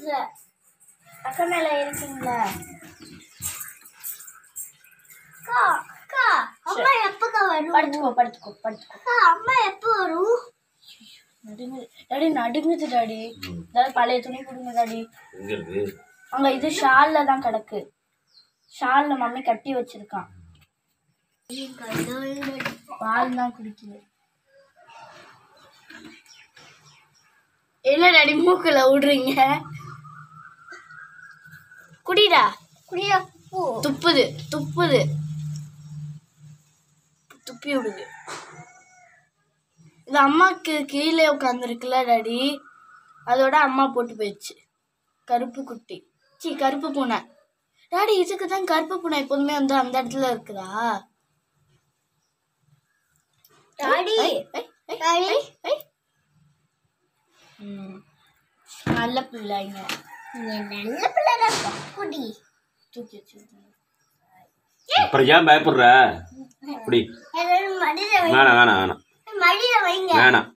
அக்கா மேல இருக்கீங்களா அக்கா அக்கா அம்மா எப்பக்கா வரும் படுத்துக்கோ படுத்துக்கோ படுத்துக்கோ அக்கா அம்மா எப்போ வரும் நடுங்குது டாடி நடுங்குது டாடி ஏதாவது பழைய துணி கொடுங்க டாடி எங்க இருக்கு அங்க இது ஷால்ல தான் கிடக்கு ஷால்ல மம்மி கட்டி வச்சிருக்கான் பால் தான் குடிக்குது என்ன டாடி மூக்குல விடுறீங்க குடிடா குடியா பூ துப்புது துப்புது துப்பி விடுது இது அம்மாக்கு கீழே உட்காந்துருக்குல்ல டாடி அதோட அம்மா போட்டு போயிடுச்சு கருப்பு குட்டி சி கருப்பு பூனை டாடி இதுக்கு தான் கருப்பு பூனை எப்போதுமே வந்து அந்த இடத்துல இருக்குதா daddy I, I, I, daddy I. ம். நல்ல பிள்ளைங்க நீ நல்ல பிள்ளைடா குடி தூக்கி வச்சிருக்கேன் அப்புறம் ஏன் பயப்படுற அப்படி எல்லாரும் மடியில வை வேணாம் வேணாம் வேணாம் மடியில வைங்க வேணாம்